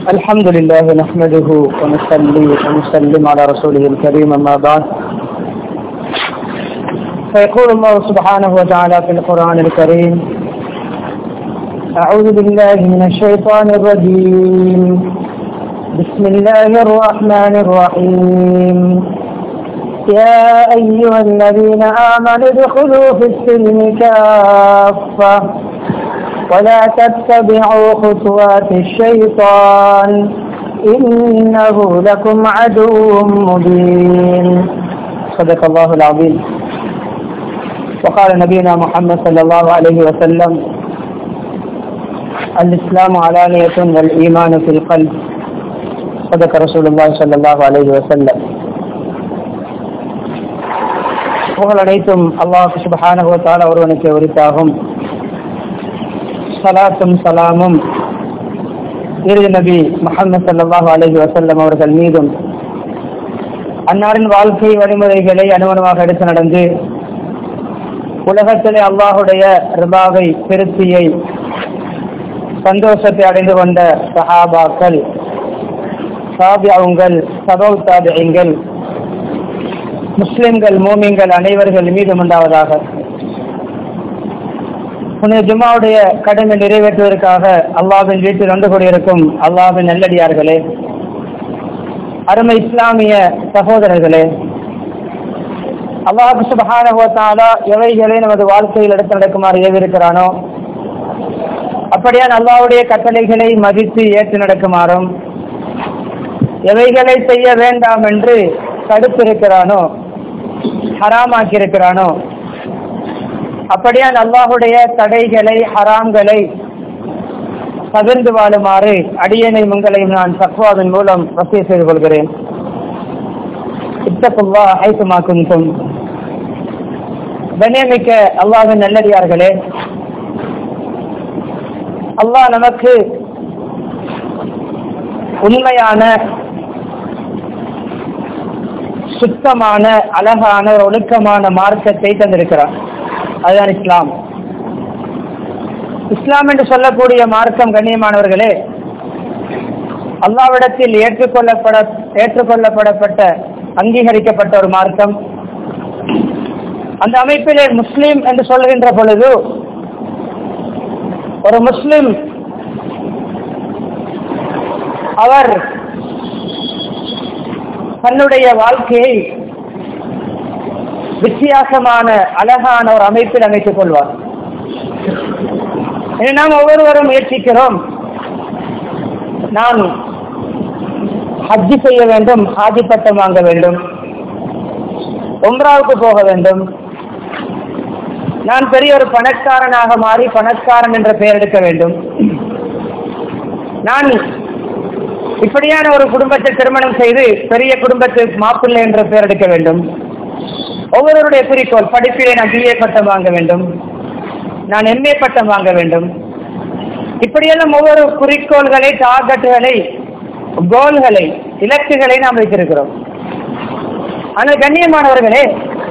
الحمد لله نحمده ونصلي ونسلم على رسوله الكريم أما بعد فيقول الله سبحانه وتعالى في القرآن الكريم أعوذ بالله من الشيطان الرجيم بسم الله الرحمن الرحيم يا أيها الذين آمنوا ادخلوا في السلم كافة ولا تتبعوا خطوات الشيطان إنه لكم عدو مبين صدق الله العظيم وقال نبينا محمد صلى الله عليه وسلم الإسلام علانية والإيمان في القلب صدق رسول الله صلى الله عليه وسلم புகழ் அனைத்தும் அல்லாஹ் சுபஹானஹு தஆலா ஒருவனுக்கு உரித்தாகும் சலாத்தும் சலாமும் இறுதி நபி முகமது சல்லாஹூ அலஹி வசல்லம் அவர்கள் மீதும் அன்னாரின் வாழ்க்கை வழிமுறைகளை அனுமணமாக எடுத்து நடந்து உலகத்திலே அல்லாஹுடைய ரிபாவை திருப்தியை சந்தோஷத்தை அடைந்து கொண்ட சஹாபாக்கள் சாபியாவுங்கள் சபௌ தாபியங்கள் முஸ்லிம்கள் மோமியங்கள் அனைவர்கள் மீதும் உண்டாவதாக புனித ஜும்மாவுடைய கடமை நிறைவேற்றுவதற்காக அல்லாவின் வீட்டில் வந்து கொண்டிருக்கும் அல்லாவின் நல்லடியார்களே அருமை இஸ்லாமிய சகோதரர்களே அல்லாஹு சுபஹானஹோத்தாலா எவைகளை நமது வாழ்க்கையில் எடுத்து நடக்குமாறு ஏவிருக்கிறானோ அப்படியான் அல்லாவுடைய கட்டளைகளை மதித்து ஏற்று நடக்குமாறும் எவைகளை செய்ய வேண்டாம் என்று தடுத்திருக்கிறானோ ஹராமாக்கியிருக்கிறானோ அப்படியான் அல்லாஹுடைய தடைகளை ஹராம்களை பகிர்ந்து வாழுமாறு அடியனை உங்களையும் நான் தக்குவாவின் மூலம் வசிய செய்து கொள்கிறேன் இத்தப்புவா ஐசுமாக்கும் கண்ணியமிக்க அல்லாவின் நல்லடியார்களே அல்லாஹ் நமக்கு உண்மையான சுத்தமான அழகான ஒழுக்கமான மார்க்கத்தை தந்திருக்கிறார் அதுதான் இஸ்லாம் இஸ்லாம் என்று சொல்லக்கூடிய மார்க்கம் கண்ணியமானவர்களே அல்லாவிடத்தில் ஏற்றுக்கொள்ளப்பட ஏற்றுக்கொள்ளப்படப்பட்ட அங்கீகரிக்கப்பட்ட ஒரு மார்க்கம் அந்த அமைப்பிலே முஸ்லீம் என்று சொல்கின்ற பொழுது ஒரு முஸ்லிம் அவர் தன்னுடைய வாழ்க்கையை வித்தியாசமான அழகான ஒரு அமைப்பில் அமைத்துக் கொள்வார் நாம் ஒவ்வொருவரும் முயற்சிக்கிறோம் நான் ஹஜ்ஜி செய்ய வேண்டும் ஹாஜி பட்டம் வாங்க வேண்டும் ஒன்றாவுக்கு போக வேண்டும் நான் பெரிய ஒரு பணக்காரனாக மாறி பணக்காரன் என்ற பெயர் எடுக்க வேண்டும் நான் இப்படியான ஒரு குடும்பத்தை திருமணம் செய்து பெரிய குடும்பத்துக்கு மாப்பிள்ளை என்ற பெயர் எடுக்க வேண்டும் ஒவ்வொருவருடைய குறிக்கோள் படிப்பிலே நான் பிஏ பட்டம் வாங்க வேண்டும் நான் எம்ஏ பட்டம் வாங்க வேண்டும் இப்படியெல்லாம் ஒவ்வொரு குறிக்கோள்களை டார்கெட்டுகளை கோல்களை இலக்குகளை நாம் வைத்திருக்கிறோம் ஆனால் கண்ணியமானவர்களே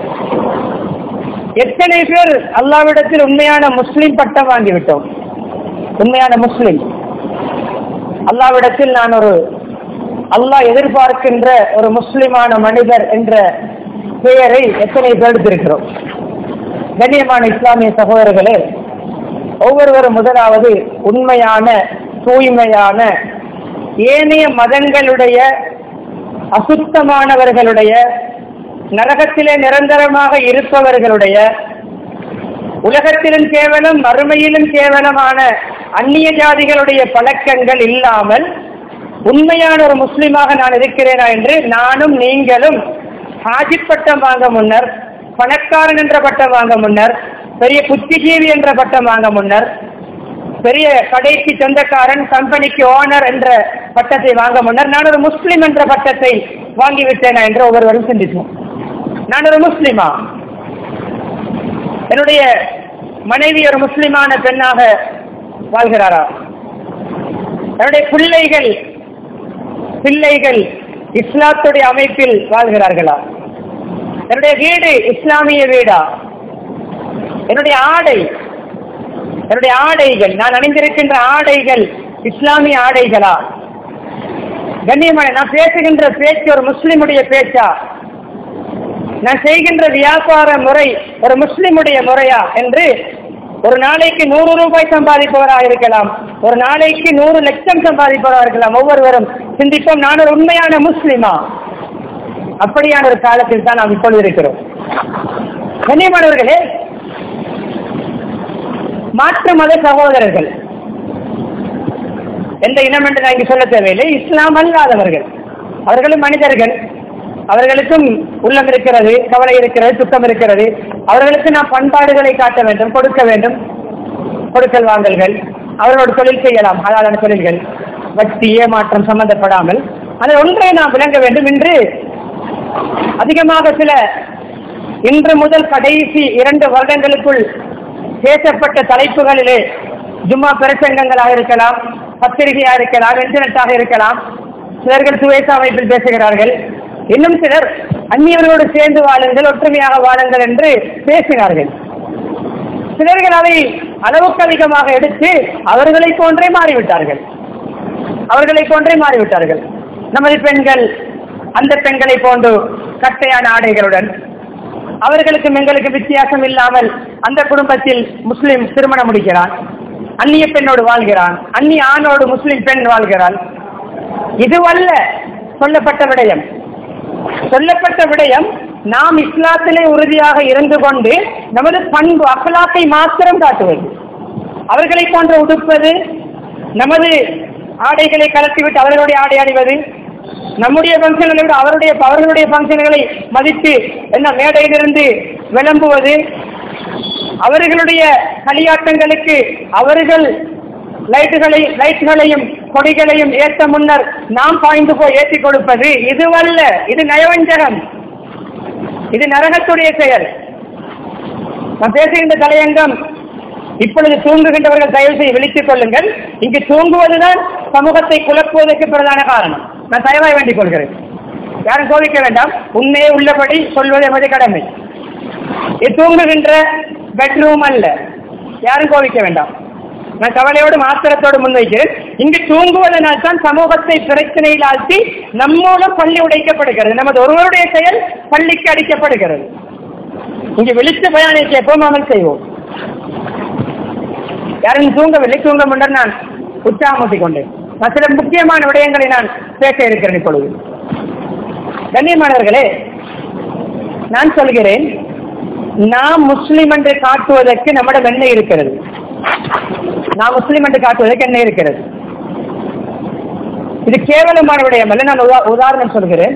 எத்தனை பேர் அல்லாவிடத்தில் உண்மையான முஸ்லிம் பட்டம் வாங்கிவிட்டோம் உண்மையான முஸ்லிம் அல்லாவிடத்தில் நான் ஒரு அல்லாஹ் எதிர்பார்க்கின்ற ஒரு முஸ்லிமான மனிதர் என்ற பெயரை எத்தனை பேர் எடுத்திருக்கிறோம் கண்ணியமான இஸ்லாமிய சகோதரர்களே ஒவ்வொருவரும் முதலாவது உண்மையான தூய்மையான ஏனைய மதங்களுடைய அசுத்தமானவர்களுடைய நரகத்திலே நிரந்தரமாக இருப்பவர்களுடைய உலகத்திலும் கேவலம் மறுமையிலும் கேவலமான அந்நிய ஜாதிகளுடைய பழக்கங்கள் இல்லாமல் உண்மையான ஒரு முஸ்லிமாக நான் இருக்கிறேனா என்று நானும் நீங்களும் ஹாஜி பட்டம் வாங்க முன்னர் பணக்காரன் என்ற பட்டம் வாங்க முன்னர் பெரிய புத்திஜீவி என்ற பட்டம் வாங்க முன்னர் பெரிய கடைக்கு சொந்தக்காரன் கம்பெனிக்கு ஓனர் என்ற பட்டத்தை வாங்க முன்னர் நான் ஒரு முஸ்லிம் என்ற பட்டத்தை வாங்கிவிட்டேனா என்று ஒவ்வொருவரும் சிந்திப்போம் நான் ஒரு முஸ்லிமா என்னுடைய மனைவி ஒரு முஸ்லிமான பெண்ணாக வாழ்கிறாரா என்னுடைய பிள்ளைகள் பிள்ளைகள் இஸ்லாத்துடைய அமைப்பில் வாழ்கிறார்களா என்னுடைய வீடு இஸ்லாமிய வீடா என்னுடைய ஆடை என்னுடைய ஆடைகள் நான் அணிந்திருக்கின்ற ஆடைகள் இஸ்லாமிய ஆடைகளா கண்ணியமான நான் பேசுகின்ற பேச்சு ஒரு முஸ்லிமுடைய பேச்சா நான் செய்கின்ற வியாபார முறை ஒரு முஸ்லிமுடைய முறையா என்று ஒரு நாளைக்கு நூறு ரூபாய் சம்பாதிப்பவராக இருக்கலாம் ஒரு நாளைக்கு நூறு லட்சம் சம்பாதிப்பவராக இருக்கலாம் ஒவ்வொருவரும் சிந்திப்போம் நான் ஒரு உண்மையான முஸ்லிமா அப்படியான ஒரு காலத்தில் தான் நாம் இப்பொழுது இருக்கிறோம் கண்ணியமானவர்களே மாற்று மத சகோதரர்கள் எந்த இனம் என்று நான் இங்கு சொல்ல தேவையில்லை இஸ்லாம் அல்லாதவர்கள் அவர்களும் மனிதர்கள் அவர்களுக்கும் உள்ளம் இருக்கிறது கவலை இருக்கிறது துக்கம் இருக்கிறது அவர்களுக்கு நாம் பண்பாடுகளை காட்ட வேண்டும் கொடுக்க வேண்டும் கொடுக்கல் வாங்கல்கள் அவர்களோடு தொழில் செய்யலாம் அதான தொழில்கள் வட்டி ஏமாற்றம் சம்பந்தப்படாமல் அதை ஒன்றை நாம் விளங்க வேண்டும் என்று அதிகமாக சில இன்று முதல் கடைசி இரண்டு வருடங்களுக்குள் பேசப்பட்ட தலைப்புகளிலே ஜும்மா பிரசங்கங்களாக இருக்கலாம் பத்திரிகையாக இருக்கலாம் இன்டர்நெட்டாக இருக்கலாம் சிலர்கள் சுவேச அமைப்பில் பேசுகிறார்கள் இன்னும் சிலர் அந்நியவர்களோடு சேர்ந்து வாழுங்கள் ஒற்றுமையாக வாழுங்கள் என்று பேசினார்கள் சிலர்கள் அதை அளவுக்கு அதிகமாக எடுத்து அவர்களை போன்றே மாறிவிட்டார்கள் அவர்களை போன்றே மாறிவிட்டார்கள் நமது பெண்கள் அந்த பெண்களை போன்று கட்டையான ஆடைகளுடன் அவர்களுக்கும் எங்களுக்கு வித்தியாசம் இல்லாமல் அந்த குடும்பத்தில் முஸ்லிம் திருமணம் முடிக்கிறான் அந்நிய பெண்ணோடு வாழ்கிறான் அந்நிய ஆணோடு முஸ்லிம் பெண் வாழ்கிறாள் இதுவல்ல சொல்லப்பட்ட விடயம் சொல்லப்பட்ட விடயம் நாம் இஸ்லாத்திலே உறுதியாக இருந்து கொண்டு நமது பண்பு அகலாக்கை மாத்திரம் காட்டுவது அவர்களை போன்ற உடுப்பது நமது ஆடைகளை கலத்திவிட்டு அவர்களுடைய ஆடை அணிவது நம்முடைய பங்கன்களை விட அவருடைய அவர்களுடைய பங்கன்களை மதித்து என்ன மேடையிலிருந்து விளம்புவது அவர்களுடைய களியாட்டங்களுக்கு அவர்கள் லைட்டுகளை லைட்டுகளையும் கொடிகளையும் ஏற்ற முன்னர் நாம் பாய்ந்து போய் ஏற்றி கொடுப்பது இதுவல்ல இது நயவஞ்சகம் இது நரகத்துடைய செயல் நான் பேசுகின்ற தலையங்கம் இப்பொழுது தூங்குகின்றவர்கள் தயவு செய்து விழித்துக் கொள்ளுங்கள் இங்கு தூங்குவதுதான் சமூகத்தை குழப்புவதற்கு பிரதான காரணம் நான் தயவாய் வேண்டிக் கொள்கிறேன் யாரும் கோபிக்க வேண்டாம் உண்மையே உள்ளபடி சொல்வது எமது கடமை இது தூங்குகின்ற பெட்ரூம் அல்ல யாரும் கோபிக்க வேண்டாம் நான் கவலையோடு மாத்திரத்தோடு முன்வைக்கிறேன் இங்கு தூங்குவதனால் தான் சமூகத்தை பிரச்சனையில் ஆழ்த்தி நம்மூலம் பள்ளி உடைக்கப்படுகிறது நமது ஒருவருடைய செயல் பள்ளிக்கு அடிக்கப்படுகிறது இங்கு விழித்து பயானை கேட்போம் அமல் செய்வோம் யாரும் தூங்கவில்லை தூங்க முன்னர் நான் உற்சாகமூட்டிக் கொண்டேன் நான் சில முக்கியமான விடயங்களை நான் பேச இருக்கிறேன் இப்பொழுது கண்ணியமானவர்களே நான் சொல்கிறேன் நாம் முஸ்லிம் என்று காட்டுவதற்கு நம்மிடம் என்ன இருக்கிறது நாம் முஸ்லிம் என்று காட்டுவதற்கு என்ன இருக்கிறது இது கேவலமான விடயம் அல்ல நான் உதா- உதாரணம் சொல்கிறேன்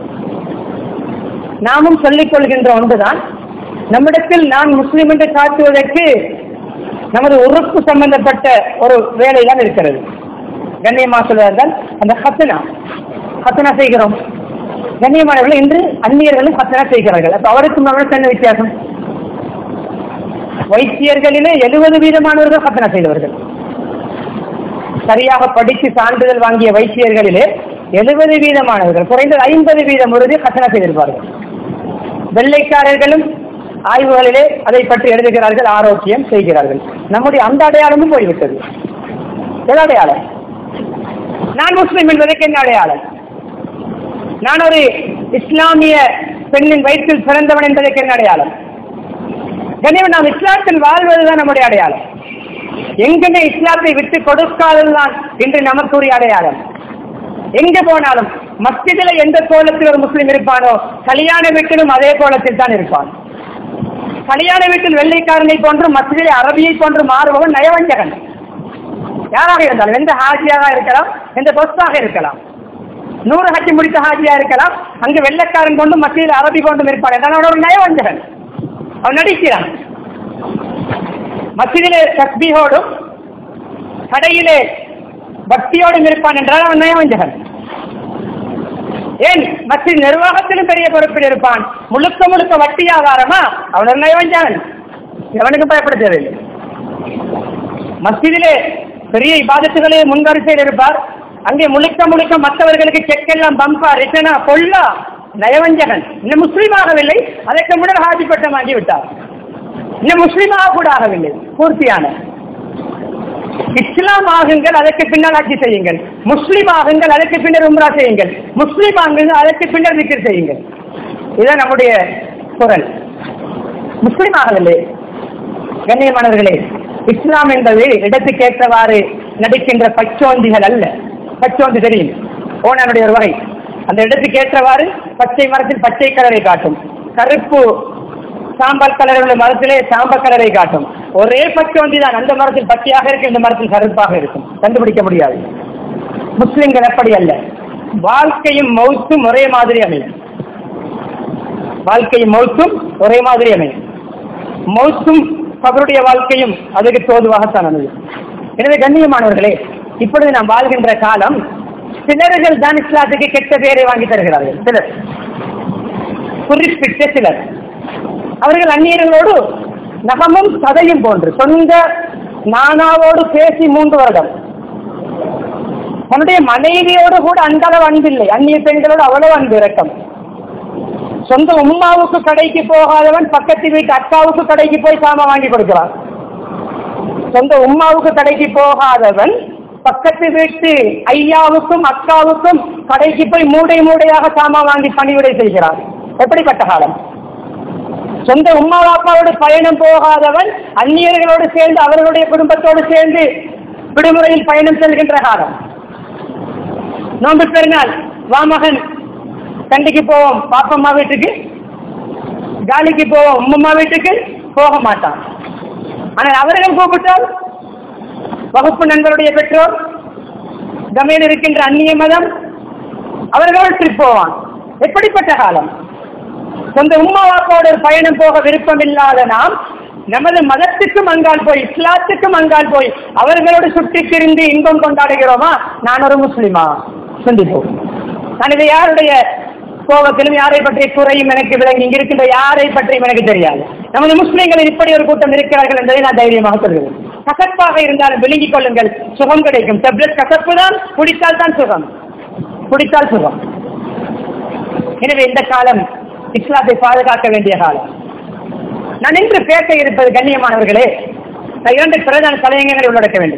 நாமும் சொல்லிக் கொள்கின்ற ஒன்றுதான் நம்மிடத்தில் நான் முஸ்லிம் என்று காட்டுவதற்கு நமது உறுப்பு சம்பந்தப்பட்ட ஒரு வேலைதான் இருக்கிறது கண்ணியமா சொல்வதால் அந்த ஹத்தனா ஹத்தனா செய்கிறோம் கண்ணியமானவர்கள் இன்று அந்நியர்களும் ஹத்தனா செய்கிறார்கள் அப்ப அவருக்கும் நம்மளுக்கு என்ன வித்தியாசம் வைத்தியர்களிலே எழுபது வீதமானவர்கள் ஹத்தனா செய்தவர்கள் சரியாக படித்து சான்றிதழ் வாங்கிய வைத்தியர்களிலே எழுபது வீதமானவர்கள் குறைந்தது ஐம்பது வீதம் உறுதி ஹத்தனா செய்திருப்பார்கள் வெள்ளைக்காரர்களும் ஆய்வுகளிலே அதை பற்றி எழுதுகிறார்கள் ஆரோக்கியம் செய்கிறார்கள் நம்முடைய அந்த அடையாளமும் போய்விட்டது எது அடையாளம் நான் முஸ்லிம் என்பதற்கு என்ன அடையாளம் நான் ஒரு இஸ்லாமிய பெண்ணின் வயிற்றில் பிறந்தவன் என்பதற்கு என்ன அடையாளம் கனிவன் நாம் இஸ்லாத்தில் வாழ்வதுதான் நம்முடைய அடையாளம் எங்குமே இஸ்லாத்தை விட்டு கொடுக்காததுதான் இன்று நமக்குரிய அடையாளம் எங்க போனாலும் மஸ்ஜிதில் எந்த கோலத்தில் ஒரு முஸ்லிம் இருப்பானோ கல்யாண வீட்டிலும் அதே கோலத்தில் தான் இருப்பான் கல்யாண வீட்டில் வெள்ளைக்காரனை போன்று மஸ்ஜிதில் அரபியை போன்று மாறுபவன் நயவஞ்சகன் யாராக இருந்தாலும் எந்த ஹாஜியாக இருக்கலாம் எந்த பொஸ்தாக இருக்கலாம் நூறு ஹஜ்ஜி முடித்த ஹாஜியா இருக்கலாம் அங்கு வெள்ளைக்காரன் கொண்டும் மத்தியில் அரபி கொண்டும் இருப்பான் என்றால் அவன் ஒரு நயவஞ்சகன் அவன் நடிக்கிறான் மசிதிலே தஸ்பீஹோடும் கடையிலே பக்தியோடும் இருப்பான் என்றால் அவன் நயவஞ்சகன் ஏன் மத்திய நிர்வாகத்திலும் பெரிய பொறுப்பில் இருப்பான் முழுக்க முழுக்க வட்டி வியாபாரமா அவன் ஒரு நயவஞ்சகன் எவனுக்கும் பயப்பட தேவையில்லை மஸ்ஜிதிலே பெரிய இபாதத்துகளே முன்வரிசையில் இருப்பார் அங்கே முழுக்க முழுக்க மற்றவர்களுக்கு செக் எல்லாம் பம்பா ரிட்டனா கொல்லா நயவஞ்சகன் இன்னும் முஸ்லீம் ஆகவில்லை அதற்கு முன்னர் ஹாஜி பட்டம் வாங்கி விட்டார் இன்னும் முஸ்லீமாக கூட ஆகவில்லை பூர்த்தியான இஸ்லாம் ஆகுங்கள் அதற்கு பின்னால் ஆட்சி செய்யுங்கள் முஸ்லிம் ஆகுங்கள் அதற்கு பின்னர் உம்ரா செய்யுங்கள் முஸ்லிம் ஆகுங்கள் அதற்கு பின்னர் விக்கர் செய்யுங்கள் இதுதான் நம்முடைய குரல் முஸ்லிம் ஆகவில்லை கண்ணியமானவர்களே இஸ்லாம் என்பது இடத்துக்கு ஏற்றவாறு நடிக்கின்ற பச்சோந்திகள் அல்ல பச்சோந்தி தெரியும் ஓனானுடைய ஒரு வகை அந்த இடத்துக்கு ஏற்றவாறு பச்சை மரத்தில் பச்சை கலரை காட்டும் கருப்பு சாம்பல் கலர் உள்ள மரத்திலே சாம்பல் கலரை காட்டும் ஒரே பச்சோந்தி தான் அந்த மரத்தில் பச்சையாக இருக்கும் இந்த மரத்தில் கருப்பாக இருக்கும் கண்டுபிடிக்க முடியாது முஸ்லிம்கள் அப்படி அல்ல வாழ்க்கையும் மௌத்தும் ஒரே மாதிரி அமையும் வாழ்க்கையும் மௌத்தும் ஒரே மாதிரி அமையும் மௌத்தும் அவருடைய வாழ்க்கையும் அதுக்கு தோதுவாகத்தான் அமையும் எனவே கண்ணியமானவர்களே இப்பொழுது நாம் வாழ்கின்ற காலம் சிலர்கள் தான் இஸ்லாத்துக்கு கெட்ட பெயரை வாங்கி தருகிறார்கள் சிலர் குறிப்பிட்ட சிலர் அவர்கள் அந்நியர்களோடு நகமும் சதையும் போன்று சொந்த நானாவோடு பேசி மூன்று வருடம் தன்னுடைய மனைவியோடு கூட அந்த அளவு அன்பில்லை அந்நிய பெண்களோடு அவ்வளவு அன்பு இறக்கம் சொந்த உம்மாவுக்கு கடைக்கு போகாதவன் பக்கத்து வீட்டு அக்காவுக்கு கடைக்கு போய் சாமான் வாங்கி கொடுக்கிறான் சொந்த உம்மாவுக்கு கடைக்கு போகாதவன் பக்கத்து வீட்டு ஐயாவுக்கும் அக்காவுக்கும் கடைக்கு போய் மூடை மூடையாக சாமான் வாங்கி பணிவிடை செய்கிறான் எப்படிப்பட்ட காலம் சொந்த உம்மா அப்பாவோடு பயணம் போகாதவன் அந்நியர்களோடு சேர்ந்து அவர்களுடைய குடும்பத்தோடு சேர்ந்து விடுமுறையில் பயணம் செல்கின்ற காலம் நோன்பு பெருநாள் வா மகன் கண்டிக்கு போவோம் பாப்பம்மா வீட்டுக்கு காலிக்கு போவோம் உம்மம்மா வீட்டுக்கு போக மாட்டான் ஆனால் அவர்கள் கூப்பிட்டால் வகுப்பு நண்பருடைய பெற்றோர் கமையில் இருக்கின்ற அந்நிய மதம் அவர்கள் ட்ரிப் போவான் எப்படிப்பட்ட காலம் சொந்த உம்மா வாப்பாவோட ஒரு பயணம் போக விருப்பம் இல்லாத நாம் நமது மதத்துக்கும் அங்கால் போய் இஸ்லாத்துக்கும் அங்கால் போய் அவர்களோடு சுற்றி திரிந்து இன்பம் கொண்டாடுகிறோமா நான் ஒரு முஸ்லிமா சிந்திப்போம் நான் இதை யாருடைய கோபத்திலும் யாரை பற்றிய குறையும் எனக்கு விளங்கி இங்க இருக்கின்ற யாரை பற்றியும் எனக்கு தெரியாது நமது முஸ்லிம்களில் இப்படி ஒரு கூட்டம் இருக்கிறார்கள் என்பதை நான் தைரியமாக சொல்கிறேன் கசப்பாக இருந்தாலும் விளங்கிக் கொள்ளுங்கள் சுகம் கிடைக்கும் டெப்லெட் கசப்பு தான் குடித்தால் தான் சுகம் குடித்தால் சுகம் எனவே இந்த காலம் இஸ்லாத்தை பாதுகாக்க வேண்டிய காலம் நான் இன்று பேச இருப்பது கண்ணியமானவர்களே நான் இரண்டு பிரதான தலையங்கங்களை உள்ளடக்க வேண்டும்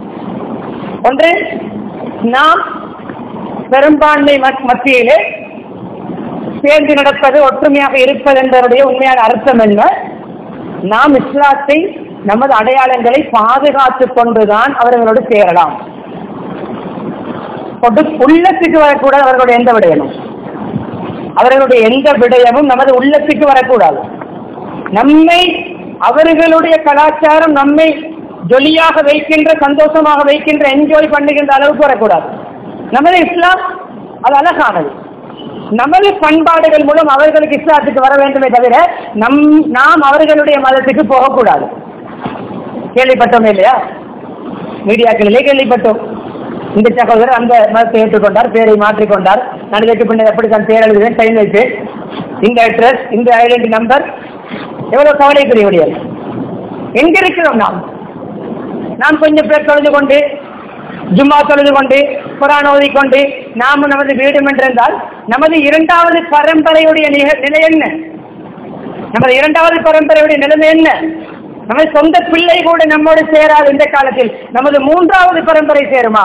ஒன்று நாம் பெரும்பான்மை மத்- மத்தியிலே சேர்ந்து நடப்பது ஒற்றுமையாக இருப்பது என்பதனுடைய உண்மையான அர்த்தம் என்ன நாம் இஸ்லாத்தை நமது அடையாளங்களை பாதுகாத்துக் கொண்டுதான் அவர்களோடு சேரலாம் கொண்டு உள்ளத்துக்கு வரக்கூடாது அவர்களுடைய எந்த விடயமும் அவர்களுடைய எந்த விடயமும் நமது உள்ளத்துக்கு வரக்கூடாது நம்மை அவர்களுடைய கலாச்சாரம் நம்மை ஜொலியாக வைக்கின்ற சந்தோஷமாக வைக்கின்ற என்ஜாய் பண்ணுகின்ற அளவுக்கு வரக்கூடாது நமது இஸ்லாம் அது அழகானது நமது பண்பாடுகள் மூலம் அவர்களுக்கு இஸ்லாத்துக்கு வர வேண்டுமே தவிர நம் நாம் அவர்களுடைய மதத்துக்கு போகக்கூடாது கேள்விப்பட்டோமே இல்லையா மீடியாக்களிலே கேள்விப்பட்டோம் இந்த சகோதரர் அந்த மதத்தை ஏற்றுக்கொண்டார் பேரை மாற்றிக்கொண்டார் நான் இதற்கு பின்னர் எப்படி தான் பேர் எழுதுவேன் சைன் வைப்பேன் இந்த அட்ரஸ் இந்த ஐடென்டி நம்பர் எவ்வளவு கவலைக்குரிய விடியல் எங்க இருக்கிறோம் நாம் நாம் கொஞ்சம் பேர் தொழுது கொண்டு ஜும்மா தொழுது கொண்டு குரான் ஓதிக்கொண்டு நாம் நமது வீடு என்றிருந்தால் நமது இரண்டாவது பரம்பரையுடைய நிக- நிலை என்ன நமது இரண்டாவது பரம்பரையுடைய நிலைமை என்ன நமது சொந்த பிள்ளை கூட நம்மோடு சேராது இந்த காலத்தில் நமது மூன்றாவது பரம்பரை சேருமா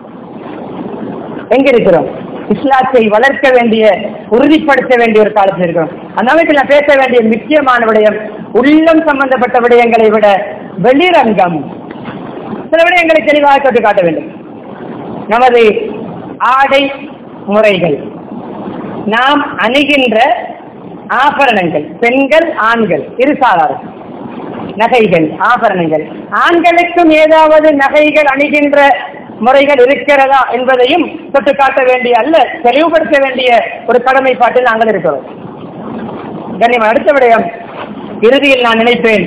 எங்க இருக்கிறோம் இஸ்லாத்தை வளர்க்க வேண்டிய உறுதிப்படுத்த வேண்டிய ஒரு காலத்தில் இருக்கிறோம் அந்த அமைப்பில் நான் பேச வேண்டிய முக்கியமான விடயம் உள்ளம் சம்பந்தப்பட்ட விடயங்களை விட வெளிரங்கம் சில விடயங்களை தெளிவாக தொட்டு காட்ட வேண்டும் நமது ஆடை முறைகள் நாம் அணுகின்ற ஆபரணங்கள் பெண்கள் ஆண்கள் இருசாளர்கள் நகைகள் ஆபரணங்கள் ஆண்களுக்கும் ஏதாவது நகைகள் அணுகின்ற முறைகள் இருக்கிறதா என்பதையும் தொட்டு காட்ட வேண்டிய அல்ல தெளிவுபடுத்த வேண்டிய ஒரு கடமைப்பாட்டில் நாங்கள் இருக்கிறோம் கண்ணியம் அடுத்த விடயம் இறுதியில் நான் நினைப்பேன்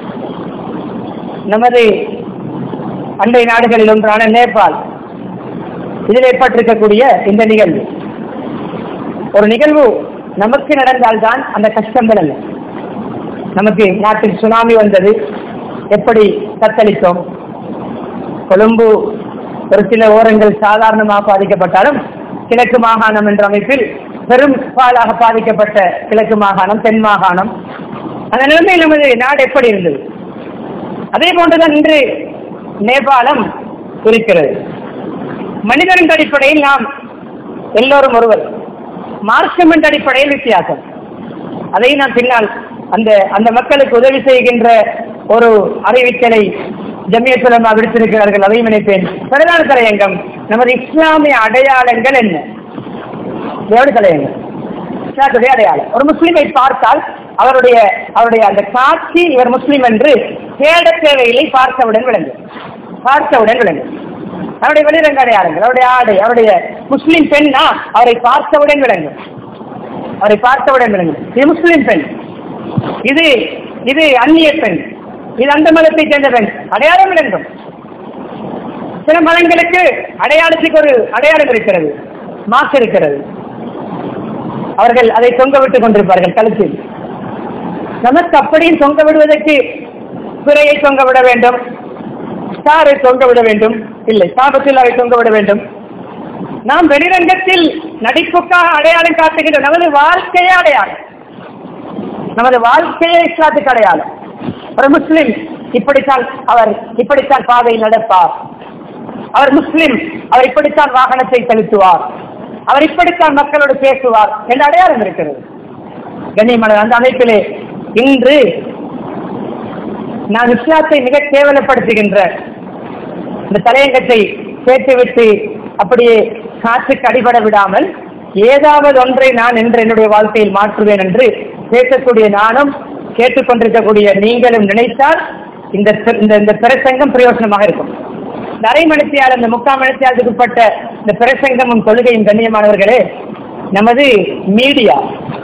நமது அண்டை நாடுகளில் ஒன்றான நேபாள் இதில் ஏற்பட்டிருக்கக்கூடிய இந்த நிகழ்வு ஒரு நிகழ்வு நமக்கு நடந்தால்தான் அந்த கஷ்டங்கள் அல்ல நமக்கு நாட்டில் சுனாமி வந்தது எப்படி தத்தளித்தோம் கொழும்பு ஒரு சில ஓரங்கள் சாதாரணமாக பாதிக்கப்பட்டாலும் கிழக்கு மாகாணம் என்ற அமைப்பில் பெரும் பாலாக பாதிக்கப்பட்ட கிழக்கு மாகாணம் தென் மாகாணம் அந்த நிலைமையில் நமது நாடு எப்படி இருந்தது அதே போன்றுதான் இன்று நேபாளம் இருக்கிறது மனிதனின் அடிப்படையில் நாம் எல்லோரும் ஒருவர் மார்க்கம் என்ற அடிப்படையில் வித்தியாசம் அதை நான் பின்னால் அந்த அந்த மக்களுக்கு உதவி செய்கின்ற ஒரு அறிவித்தலை ஜமியத்துலமா விடுத்திருக்கிறார்கள் அதையும் நினைப்பேன் பிரதான தலையங்கம் நமது இஸ்லாமிய அடையாளங்கள் என்ன எவ்வளவு தலையங்கம் இஸ்லாத்துடைய அடையாளம் ஒரு முஸ்லிமை பார்த்தால் அவருடைய அவருடைய அந்த காட்சி இவர் முஸ்லிம் என்று தேட தேவையில்லை பார்த்தவுடன் விளங்கும் பார்த்தவுடன் விளங்கும் அவருடைய வெளிரங்க அடையாளங்கள் அவருடைய ஆடை அவருடைய முஸ்லிம் பெண்ணா அவரை பார்த்தவுடன் விளங்கும் அவரை பார்த்தவுடன் விளங்கும் இது முஸ்லிம் பெண் இது இது அந்நிய பெண் இது அந்த மதத்தை சேர்ந்த பெண் அடையாளம் விளங்கும் சில மதங்களுக்கு அடையாளத்துக்கு ஒரு அடையாளம் இருக்கிறது மாசு இருக்கிறது அவர்கள் அதை தொங்க விட்டுக் கொண்டிருப்பார்கள் கழுத்தில் நமக்கு அப்படியும் தொங்க விடுவதற்கு பிறையை தொங்க விட வேண்டும் ஸ்டாரை தொங்க விட வேண்டும் இல்லை சாபத்தில் அவை தொங்க விட வேண்டும் நாம் வெளிரங்கத்தில் நடிப்புக்காக அடையாளம் காட்டுகின்ற நமது வாழ்க்கையே அடையாளம் நமது வாழ்க்கையே இஸ்லாத்துக்கு அடையாளம் ஒரு முஸ்லிம் இப்படித்தான் அவர் இப்படித்தான் பாதையில் நடப்பார் அவர் முஸ்லிம் அவர் இப்படித்தான் வாகனத்தை செலுத்துவார் அவர் இப்படித்தான் மக்களோடு பேசுவார் என்ற அடையாளம் இருக்கிறது கண்ணியமான அந்த அமைப்பிலே இன்று நான் இஸ்லாத்தை மிக கேவலப்படுத்துகின்ற இந்த தலையங்கத்தை சேர்த்துவிட்டு அப்படியே காற்றுக்கு அடிபட விடாமல் ஏதாவது ஒன்றை நான் என்று என்னுடைய வாழ்க்கையில் மாற்றுவேன் என்று பேசக்கூடிய நானும் கேட்டுக்கொண்டிருக்கக்கூடிய நீங்களும் நினைத்தால் இந்த இந்த இந்த பிரசங்கம் பிரயோஜனமாக இருக்கும் இந்த அரை மணித்தியால் இந்த முக்கால் மணித்தியாலுக்கு உட்பட்ட இந்த பிரசங்கமும் கொள்கையும் கண்ணியமானவர்களே நமது மீடியா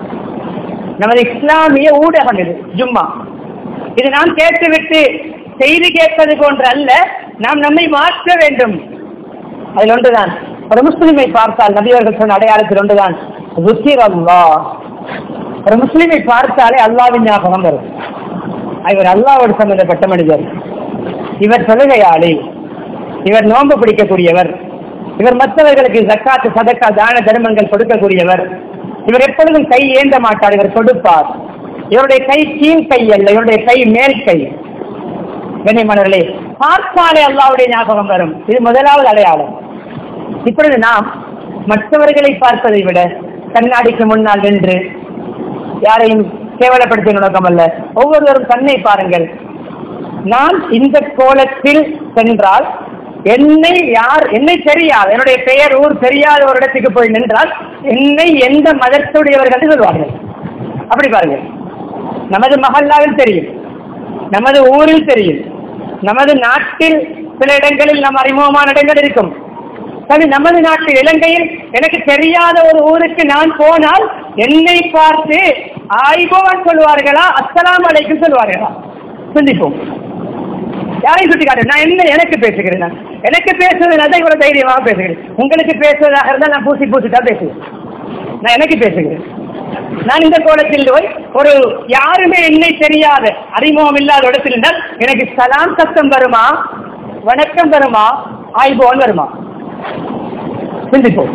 நமது இஸ்லாமிய ஊடகம் இது ஜும்மா இது நாம் கேட்டுவிட்டு செய்தி கேட்பது போன்ற அல்ல நாம் நம்மை மாற்ற வேண்டும் அதில் ஒன்றுதான் ஒரு முஸ்லிமை பார்த்தால் நபியவர்கள் சொன்ன அடையாளத்தில் ஒன்றுதான் ருசிர் அல்லா ஒரு முஸ்லிமை பார்த்தாலே அல்லாவின் ஞாபகம் வரும் இவர் அல்லாவோடு சம்பந்தப்பட்ட மனிதர் இவர் தொழுகையாளி இவர் நோன்பு பிடிக்கக்கூடியவர் இவர் மற்றவர்களுக்கு ஜக்காத்து சதக்கா தான தர்மங்கள் கொடுக்கக்கூடியவர் இவர் எப்பொழுதும் கை ஏந்த மாட்டார் இவர் கொடுப்பார் இவருடைய கை கீழ் கை அல்ல இவருடைய கை மேல் கை கண்ணியமானவர்களே பார்த்தாலே அல்லாவுடைய ஞாபகம் வரும் இது முதலாவது அடையாளம் இப்பொழுது நாம் மற்றவர்களை பார்ப்பதை விட கண்ணாடிக்கு முன்னால் நின்று யாரையும் கேவலப்படுத்திய நோக்கம் அல்ல ஒவ்வொருவரும் தன்னை பாருங்கள் நான் இந்த கோலத்தில் சென்றால் என்னை யார் என்னை தெரியாது என்னுடைய பெயர் ஊர் தெரியாத ஒரு இடத்துக்கு போய் நின்றால் என்னை எந்த மதத்துடையவர்கள் சொல்வார்கள் அப்படி பாருங்கள் நமது மகல்லாவில் தெரியும் நமது ஊரில் தெரியும் நமது நாட்டில் சில இடங்களில் நம் அறிமுகமான இடங்கள் இருக்கும் சரி நமது நாட்டு இலங்கையில் எனக்கு தெரியாத ஒரு ஊருக்கு நான் போனால் என்னை பார்த்து ஆய்பவன் சொல்வார்களா அஸ்ஸலாம் அலைக்கும் சொல்வார்களா சிந்திப்போம் யாரையும் சுட்டி காட்டு நான் என்ன எனக்கு பேசுகிறேன் நான் எனக்கு பேசுவதனால தான் இவ்வளவு தைரியமாக பேசுகிறேன் உங்களுக்கு பேசுவதாக இருந்தால் நான் பூசி பூசி தான் பேசுவேன் நான் எனக்கு பேசுகிறேன் நான் இந்த கோலத்தில் போய் ஒரு யாருமே என்னை தெரியாத அறிமுகம் இல்லாத இடத்தில் இருந்தால் எனக்கு சலாம் சத்தம் வருமா வணக்கம் வருமா ஆய்போன் வருமா சிந்திப்போம்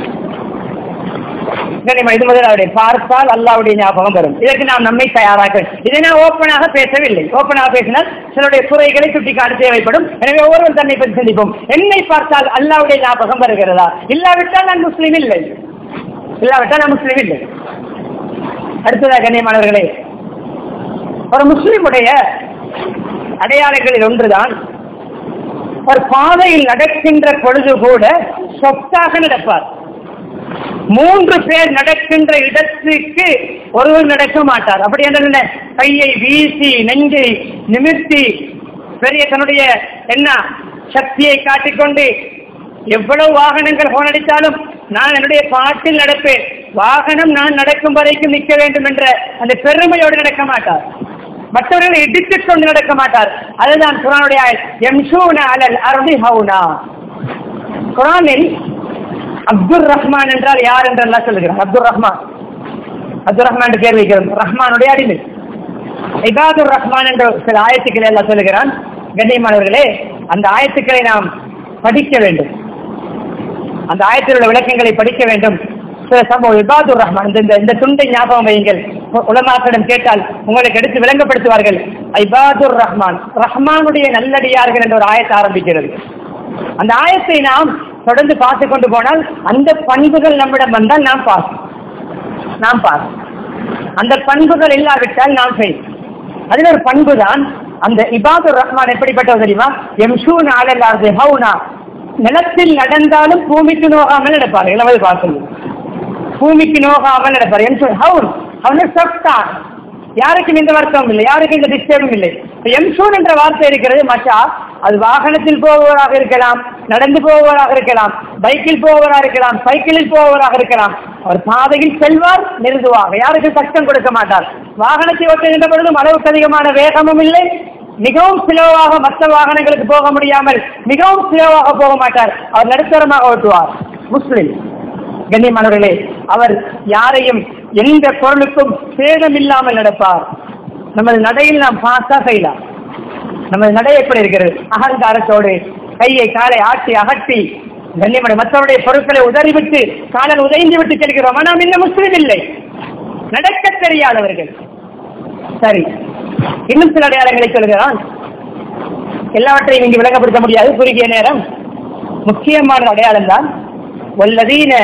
கண்ணியமா, இது முதலாவுடைய பார்த்தால் அல்லாவுடைய ஞாபகம் வரும் இதற்கு நாம் நம்மை தயாராக இதை நான் ஓப்பனாக பேசவில்லை ஓப்பனாக பேசினால் சிலருடைய குறைகளை சுட்டிக்காட்ட தேவைப்படும் எனவே ஒவ்வொருவரும் தன்னை பற்றி சிந்திப்போம் என்னை பார்த்தால் அல்லாவுடைய ஞாபகம் வருகிறதா இல்லாவிட்டால் நான் முஸ்லீம் இல்லை இல்லாவிட்டால் நான் முஸ்லீம் இல்லை அடுத்ததாக கண்ணியமானவர்களே ஒரு முஸ்லீமுடைய அடையாளங்களில் ஒன்றுதான் ஒரு பாதையில் நடக்கின்ற பொழுது கூட சொத்தாக நடப்பார் மூன்று பேர் நடக்கின்ற இடத்துக்கு ஒருவர் நடக்க மாட்டார் அப்படி என்ன கையை வீசி நெஞ்சை நிமிர்த்தி பெரிய தன்னுடைய என்ன சக்தியை காட்டிக்கொண்டு எவ்வளவு வாகனங்கள் போனடித்தாலும் நான் என்னுடைய பாட்டில் நடப்பேன் வாகனம் நான் நடக்கும் வரைக்கும் நிற்க வேண்டும் என்ற அந்த பெருமையோடு நடக்க மாட்டார் மற்றவர்களை இடித்துக் கொண்டு நடக்க மாட்டார் அதுதான் குரானுடைய எம்சூன அலல் அருதி ஹவுனா குரானில் அப்துல் ரஹ்மான் என்றால் யார் என்றெல்லாம் சொல்லுகிறார் அப்துல் ரஹ்மான் அப்துல் ரஹ்மான் பேர் வைக்கிறோம் ரஹ்மானுடைய அடிமை இபாதுர் ரஹ்மான் என்ற சில ஆயத்துக்களை எல்லாம் சொல்லுகிறான் கண்ணியமானவர்களே அந்த ஆயத்துக்களை நாம் படிக்க வேண்டும் அந்த ஆயத்தில் உள்ள விளக்கங்களை படிக்க வேண்டும் சில சம்பவம் இபாதுர் ரஹ்மான் இந்த இந்த துண்டை ஞாபகம் வையுங்கள் உலமாக்களிடம் கேட்டால் உங்களுக்கு எடுத்து விளங்கப்படுத்துவார்கள் ஐபாதுர் ரஹ்மான் ரஹ்மானுடைய நல்லடியார்கள் என்ற ஒரு ஆயத்தை ஆரம்பிக்கிறது அந்த ஆயத்தை நாம் தொடர்ந்து பார்த்து கொண்டு போனால் அந்த பண்புகள் நம்மிடம் வந்தால் நாம் பாஸ் நாம் பாஸ் அந்த பண்புகள் இல்லாவிட்டால் நாம் ஃபெயில் அதில் ஒரு பண்பு தான் அந்த இபாதுர் ரஹ்மான் எப்படிப்பட்டது தெரியுமா எம்ஷூன் ஆலல்லாது ஹவுனா நிலத்தில் நடந்தாலும் பூமிக்கு நோகாமல் நடப்பார் இளவது பார்க்கணும் பூமிக்கு நோகாமல் நடப்பார் எம்ஷூன் ஹவுன் அவனு சொத்தான் யாருக்கும் இந்த வருத்தமும் இல்லை யாருக்கும் இந்த டிஸ்டர்பும் இல்லை எம்ஷூன் என்ற வார்த்தை இருக்கிறது மச்சா அது வாகனத்தில் போபவராக இருக்கலாம் நடந்து போபவராக இருக்கலாம் பைக்கில் போபவராக இருக்கலாம் சைக்கிளில் போபவராக இருக்கலாம் அவர் பாதையில் செல்வார் நிறுத்துவார் யாருக்கும் கஷ்டம் கொடுக்க மாட்டார் வாகனத்தை ஓட்டுகின்ற பொழுதும் அளவுக்கு அதிகமான வேகமும் இல்லை மிகவும் சிலவாக மற்ற வாகனங்களுக்கு போக முடியாமல் மிகவும் சிலவாக போக மாட்டார் அவர் நடுத்தரமாக ஓட்டுவார் முஸ்லிம் கண்ணியமானவர்களே அவர் யாரையும் எந்த பொருளுக்கும் சேதம் இல்லாமல் நடப்பார் நமது நடையில் நாம் பார்த்தா செய்யலாம் நமது நடை எப்படி இருக்கிறது அகங்காரத்தோடு கையை காலை ஆட்டி அகட்டி கண்ணியமான மற்றவருடைய பொருட்களை உதறிவிட்டு காலல் உதைந்து விட்டு செல்கிறோம் ஆனால் இன்னும் முஸ்லிம் இல்லை நடக்க தெரியாதவர்கள் சரி இன்னும் சில அடையாளங்களை சொல்கிறான் எல்லாவற்றையும் இங்கு விளங்கப்படுத்த முடியாது குறுகிய நேரம் முக்கியமான அடையாளம் தான் வல்லதீன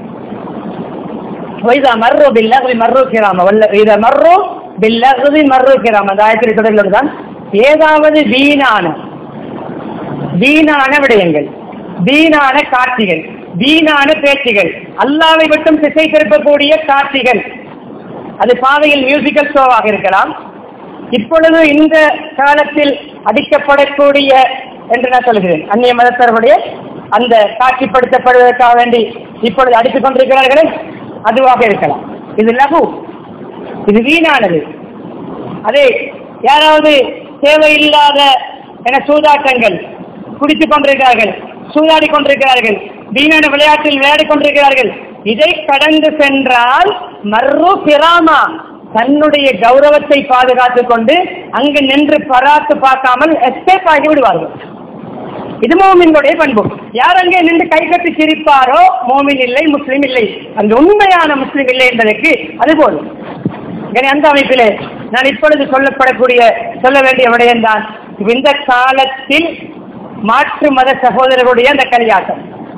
வைதா மர்ரோ பில்லகவி மர்ரோ கிராம வல்ல இத மர்ரோ பில்லகவி மர்ரோ கிராம அந்த ஆயத்திரி தொடரில் தான் ஏதாவது வீணான வீணான விடயங்கள் வீணான காட்சிகள் வீணான பேச்சுகள் அல்லாவை மட்டும் திசை திருப்பக்கூடிய காட்சிகள் அது பாதையில் மியூசிக்கல் ஷோவாக இருக்கலாம் இப்பொழுது இந்த காலத்தில் அடிக்கப்படக்கூடிய என்று நான் சொல்கிறேன் அந்நிய மதத்தர்களுடைய அந்த காட்சிப்படுத்தப்படுவதற்காக வேண்டி இப்பொழுது அடித்துக் கொண்டிருக்கிறார்களே அதுவாக இருக்கலாம் இது லகு இது வீணானது அதே யாராவது தேவையில்லாத என சூதாட்டங்கள் குடித்துக் கொண்டிருக்கிறார்கள் சூதாடி கொண்டிருக்கிறார்கள் வீணான விளையாட்டில் விளையாடி கொண்டிருக்கிறார்கள் இதை கடந்து சென்றால் மர்ரு பிராமா தன்னுடைய கௌரவத்தை பாதுகாத்துக் கொண்டு அங்கு நின்று பராத்து பார்க்காமல் எஸ்கேப் ஆகி விடுவார்கள் இது மோமின்களுடைய பண்பு யார் அங்கே நின்று கை கட்டி சிரிப்பாரோ மோமின் இல்லை முஸ்லீம் இல்லை அந்த உண்மையான முஸ்லீம் இல்லை என்பதற்கு அது போதும் எனவே அந்த அமைப்பிலே நான் இப்பொழுது சொல்லப்படக்கூடிய சொல்ல வேண்டிய விடயம்தான் இந்த காலத்தில் மாற்று மத சகோதரர்களுடைய அந்த களியாட்டம்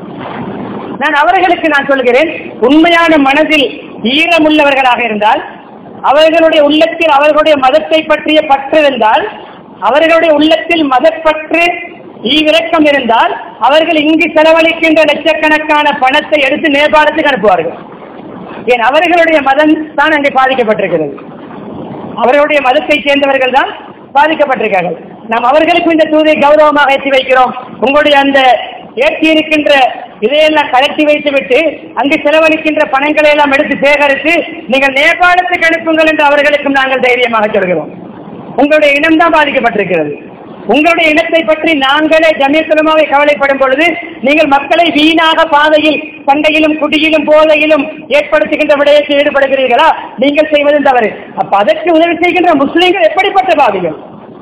நான் அவர்களுக்கு நான் சொல்கிறேன் உண்மையான மனதில் ஈரமுள்ளவர்களாக இருந்தால் அவர்களுடைய உள்ளத்தில் அவர்களுடைய மதத்தை பற்றிய பற்று இருந்தால் அவர்களுடைய உள்ளத்தில் மதப்பற்று ஈவிரக்கம் இருந்தால் அவர்கள் இங்கு செலவழிக்கின்ற லட்சக்கணக்கான பணத்தை எடுத்து நேபாளத்துக்கு அனுப்புவார்கள் ஏன் அவர்களுடைய மதம் தான் அங்கே பாதிக்கப்பட்டிருக்கிறது அவர்களுடைய மதத்தை சேர்ந்தவர்கள் தான் பாதிக்கப்பட்டிருக்கார்கள் நாம் அவர்களுக்கும் இந்த தூதை கௌரவமாக ஏற்றி வைக்கிறோம் உங்களுடைய அந்த ஏற்றி இருக்கின்ற இதையெல்லாம் கலட்டி வைத்து விட்டு அங்கு செலவழிக்கின்ற பணங்களை எல்லாம் எடுத்து சேகரித்து நீங்கள் நேபாளத்துக்கு அனுப்புங்கள் என்று அவர்களுக்கும் நாங்கள் தைரியமாக சொல்கிறோம் உங்களுடைய இனம்தான் பாதிக்கப்பட்டிருக்கிறது உங்களுடைய இனத்தை பற்றி நாங்களே ஜமியத்துலமாவை கவலைப்படும் பொழுது நீங்கள் மக்களை வீணாக பாதையில் சண்டையிலும் குடியிலும் போதையிலும் ஏற்படுத்துகின்ற விடயத்தில் ஈடுபடுகிறீர்களா நீங்கள் செய்வதும் தவறு அப்ப அதற்கு உதவி செய்கின்ற முஸ்லீம்கள் எப்படிப்பட்ட பாதிகள்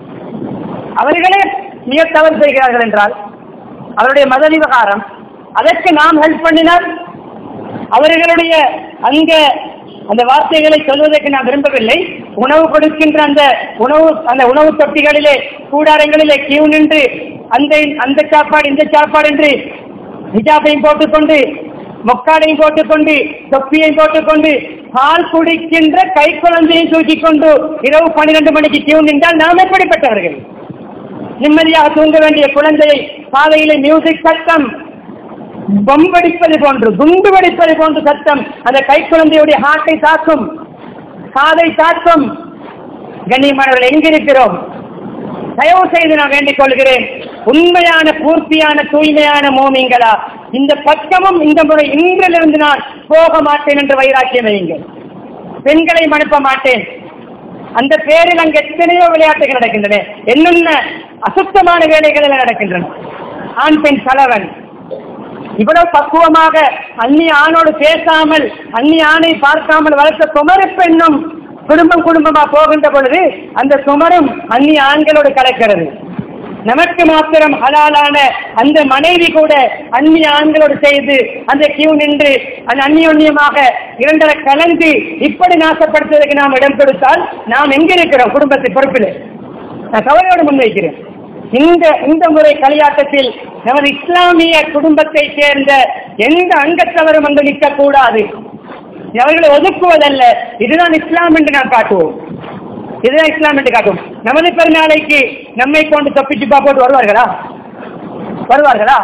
அவர்களே மிக தவறு செய்கிறார்கள் என்றால் அவருடைய மத விவகாரம் அதற்கு நாம் ஹெல்ப் பண்ணினால் அவர்களுடைய அங்க அந்த வார்த்தைகளை சொல்வதற்கு நான் விரும்பவில்லை உணவு கொடுக்கின்ற அந்த உணவு அந்த உணவு தொட்டிகளிலே கூடாரங்களிலே கியூ நின்று அந்த அந்த சாப்பாடு இந்த சாப்பாடு என்று ஹிஜாபையும் போட்டுக்கொண்டு மொக்காடையும் போட்டுக்கொண்டு தொப்பியையும் போட்டுக்கொண்டு பால் குடிக்கின்ற கை குழந்தையும் தூக்கிக் கொண்டு இரவு பன்னிரண்டு மணிக்கு கியூ நின்றால் நாம் எப்படிப்பட்டவர்கள் நிம்மதியாக தூங்க வேண்டிய குழந்தையை பாதையிலே மியூசிக் சத்தம் பொம்படிப்பது போன்று குண்டு வெடிப்பது போன்று சத்தம் அந்த கை குழந்தையுடைய ஹார்ட்டை தாக்கும் காதை தாக்கும் கண்ணியமானவர்கள் எங்கிருக்கிறோம் தயவு செய்து நான் வேண்டிக் கொள்கிறேன் உண்மையான பூர்த்தியான தூய்மையான மோமிங்களா இந்த பக்கமும் இந்த முறை இன்றிலிருந்து நான் போக மாட்டேன் என்று வைராக்கியம் வையுங்கள் பெண்களை அனுப்ப மாட்டேன் அந்த பேரில் அங்கு எத்தனையோ விளையாட்டுகள் நடக்கின்றன என்னென்ன அசுத்தமான வேலைகள் எல்லாம் நடக்கின்றன ஆண் பெண் கலவன் இவ்வளவு பக்குவமாக அந்நிய ஆணோடு பேசாமல் அந்நிய ஆணை பார்க்காமல் வளர்த்த குமரி பெண்ணும் குடும்பம் குடும்பமா போகின்ற பொழுது அந்த குமரும் அந்நிய ஆண்களோடு கலக்கிறது நமக்கு மாத்திரம் ஹலாலான அந்த மனைவி கூட அந்நிய ஆண்களோடு செய்து அந்த கியூ நின்று அந்த அந்நியோன்யமாக இரண்டரை கலந்து இப்படி நாசப்படுத்துவதற்கு நாம் இடம் கொடுத்தால் நாம் எங்க இருக்கிறோம் குடும்பத்தை பொறுப்பில் நான் கவலையோடு முன்வைக்கிறேன் இந்த இந்த முறை களியாட்டத்தில் நமது இஸ்லாமிய குடும்பத்தை சேர்ந்த எந்த அங்கத்தவரும் வந்து நிற்கக்கூடாது அவர்களை ஒதுக்குவதல்ல இதுதான் இஸ்லாம் என்று நாம் காட்டுவோம் இதுதான் இஸ்லாம் என்று காட்டும் நமது பெருநாளைக்கு நம்மை கொண்டு தொப்பி சிப்பா போட்டு வருவார்களா வருவார்களா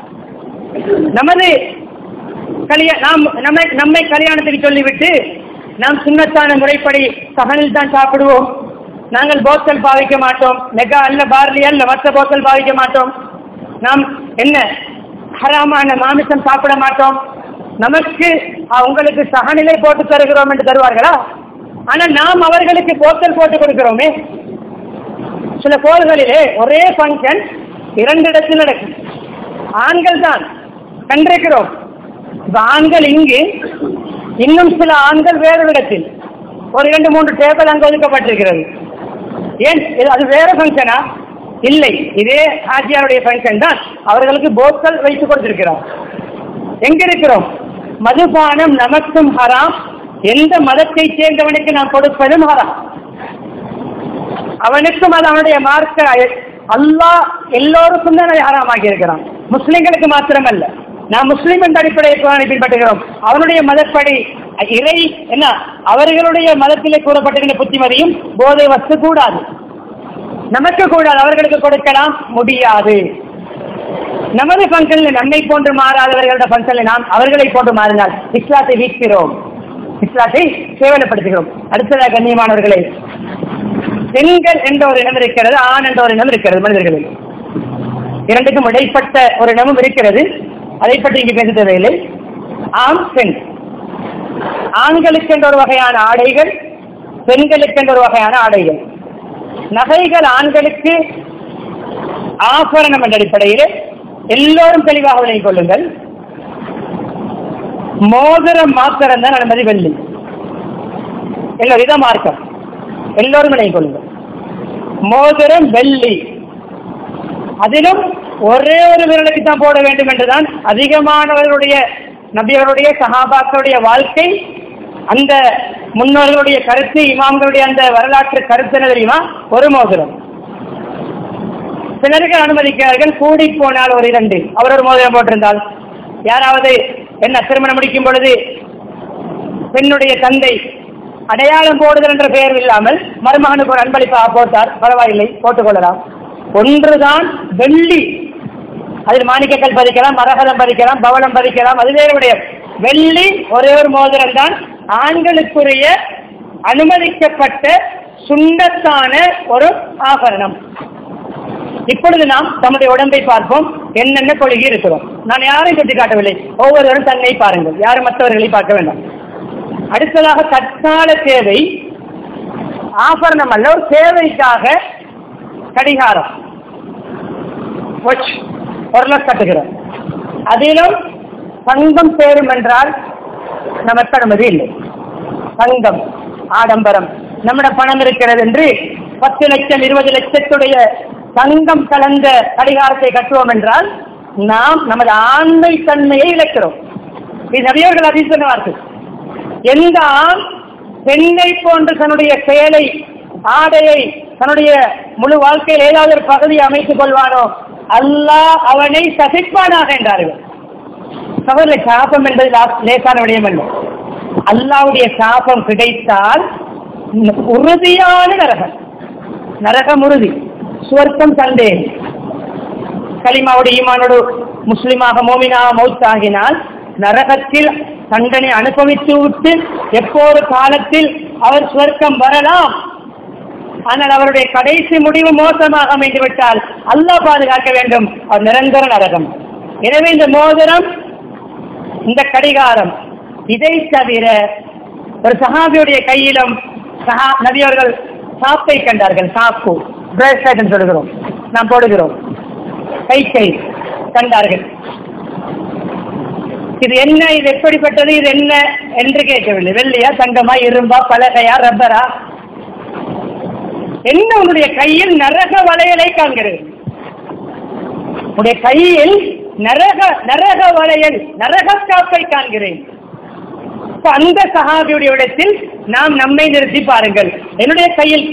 நமது கல்யா நாம் நம்மை நம்மை கல்யாணத்துக்கு சொல்லிவிட்டு நாம் சுண்ணத்தான முறைப்படி சகனில் தான் சாப்பிடுவோம் நாங்கள் போத்தல் பாவிக்க மாட்டோம் மெகா அல்ல பார்லி அல்ல மற்ற போத்தல் பாவிக்க மாட்டோம் நாம் என்ன ஹராமான மாமிசம் சாப்பிட மாட்டோம் நமக்கு அஹ், உங்களுக்கு சகநிலை போட்டு தருகிறோம் என்று தருவார்களா ஆனால் நாம் அவர்களுக்கு போத்தல் போட்டு கொடுக்கிறோமே சில கோள்களிலே ஒரே ஃபங்க்ஷன் இரண்டு இடத்தில் நடக்கும் ஆண்கள் தான் கண்டிருக்கிறோம் இப்ப ஆண்கள் இங்கு இன்னும் சில ஆண்கள் வேறு இடத்தில் ஒரு இரண்டு மூன்று டேபிள் அங்கு ஒதுக்கப்பட்டிருக்கிறது ஏன் இது அது வேற ஃபங்க்ஷனா இல்லை இதே ஆட்சியாருடைய ஃபங்க்ஷன் தான் அவர்களுக்கு போத்தல் வைத்து கொடுத்திருக்கிறோம் எங்க இருக்கிறோம் மதுபானம் நமக்கும் ஹராம் எந்த மதத்தை சேர்ந்தவனுக்கு நாம் கொடுப்பதும் ஹராம் அவனுக்கும் அது அவனுடைய மார்க்க அல்லாஹ் எல்லோருக்கும் தான் அதை ஹராமாக்கி இருக்கிறான் முஸ்லிம்களுக்கு மாத்திரமல்ல நாம் முஸ்லிம் என்ற அடிப்படையை குரானை பின்பற்றுகிறோம் அவனுடைய மதப்படி இறை என்ன அவர்களுடைய மதத்திலே கூறப்பட்டிருக்கிற புத்திமதியும் போதை வஸ்து கூடாது நமக்கு கூடாது அவர்களுக்கு கொடுக்கலாம் முடியாது நமது பங்கனில் நம்மை போன்று மாறாதவர்களோட பங்கனில் நாம் அவர்களை போன்று மாறினால் இஸ்லாத்தை வீழ்கிறோம் இஸ்லாத்தை கேவலப்படுத்துகிறோம் அடுத்ததாக கண்ணியமானவர்களே பெண்கள் என்ற ஒரு இனம் இருக்கிறது ஆண் என்ற ஒரு இனம் இருக்கிறது மனிதர்களில் இரண்டுக்கும் இடைப்பட்ட ஒரு இனமும் இருக்கிறது அதை பற்றி இங்கு பேச தேவையில்லை ஆண் பெண் ஆண்களுக்கு என்ற ஒரு வகையான ஆடைகள் பெண்களுக்கு என்ற ஒரு வகையான ஆடைகள் நகைகள் ஆண்களுக்கு ஆபரணம் என்ற அடிப்படையில் எல்லோரும் தெளிவாக விளங்கிக் கொள்ளுங்கள் மோதிரம் மாத்திரம் தான் அனுமதி வெள்ளி எங்கள் இத மார்க்கம் எல்லோரும் விளங்கிக் கொள்ளுங்கள் மோதிரம் வெள்ளி அதிலும் ஒரே ஒரு விரலுக்கு தான் போட வேண்டும் என்றுதான் அதிகமானவர்களுடைய நபியவருடைய சஹாபாக்களுடைய வாழ்க்கை அந்த முன்னோர்களுடைய கருத்து இமாம்களுடைய அந்த வரலாற்று கருத்து என்ன தெரியுமா ஒரு மோதிரம் சிலருக்கு அனுமதிக்கிறார்கள் கூடி போனால் ஒரு இரண்டு அவர் ஒரு மோதிரம் போட்டிருந்தால் யாராவது என்ன திருமணம் முடிக்கும் பொழுது பெண்ணுடைய தந்தை அடையாளம் போடுதல் என்ற பெயர் இல்லாமல் மருமகனுக்கு ஒரு அன்பளிப்பாக போட்டார் பரவாயில்லை போட்டுக்கொள்ளலாம் ஒன்றுதான் வெள்ளி அதில் மாணிக்கக்கல் பதிக்கலாம் மரகதம் பதிக்கலாம் பவளம் பதிக்கலாம் அது வேறு விடயம் வெள்ளி ஒரே ஒரு மோதிரம் தான் ஆண்களுக்குரிய அனுமதிக்கப்பட்ட சுண்டத்தான ஒரு ஆபரணம் இப்பொழுது நாம் தம்முடைய உடம்பை பார்ப்போம் என்னென்ன கொள்கை இருக்கிறோம் நான் யாரையும் சுட்டி காட்டவில்லை ஒவ்வொருவரும் தன்னை பாருங்கள் யாரும் மற்றவர்களை பார்க்க வேண்டாம் அடுத்ததாக தற்கால தேவை ஆபரணம் அல்ல ஒரு தேவைக்காக கடிகாரம் watch, ஒரு லட்சம் கட்டுகிறோம் அதிலும் தங்கம் சேரும் என்றால் நமக்கு அனுமதி இல்லை தங்கம் ஆடம்பரம் நம்மிட பணம் இருக்கிறது என்று பத்து லட்சம் இருபது லட்சத்துடைய தங்கம் கலந்த கடிகாரத்தை கட்டுவோம் என்றால் நாம் நமது ஆண்மை தன்மையை இழக்கிறோம் இது நபியவர்கள் அதிசன வார்த்தை எந்த ஆண் பெண்ணை போன்று தன்னுடைய செயலை ஆடையை தன்னுடைய முழு வாழ்க்கையில் ஏதாவது ஒரு பகுதியை அமைத்துக் கொள்வானோ அல்லாஹ் அவனை சசிப்பானாக என்றார்கள் சகோதர சாபம் என்பது லா- லேசான விடயம் அல்ல அல்லாவுடைய சாபம் கிடைத்தால் உறுதியான நரகம் நரகம் உறுதி சுவர்க்கம் சந்தேகம் கலிமாவோட ஈமானோடு முஸ்லிமாக மோமினாக மௌத்தாகினால் நரகத்தில் தண்டனை அனுபவித்து விட்டு எப்போது காலத்தில் அவர் சுவர்க்கம் வரலாம் ஆனால் அவருடைய கடைசி முடிவு மோசமாக அமைந்து விட்டால் அல்லாஹ் பாதுகாக்க வேண்டும் அவர் நிரந்தர நரகம் எனவே இந்த மோதிரம் இந்த கடிகாரம் இதை தவிர ஒரு சஹாபியுடைய கையிலும் சஹா நபியவர்கள் சாப்பை கண்டார்கள் சாப்பு பிரேஸ்லெட் என்று சொல்கிறோம் நாம் போடுகிறோம் கை கை கண்டார்கள் இது என்ன இது எப்படிப்பட்டது இது என்ன என்று கேட்கவில்லை வெள்ளியா தங்கமா இரும்பா பலகையா ரப்பரா என்ன உன்னுடைய கையில் நரக வளையலை காண்கிறது உடைய கையில் நரக நரக வளையல் நரக காப்பை காண்கிறேன் இப்ப அந்த சஹாபியுடைய இடத்தில் நாம் நம்மை நிறுத்தி பாருங்கள் என்னுடைய கையில்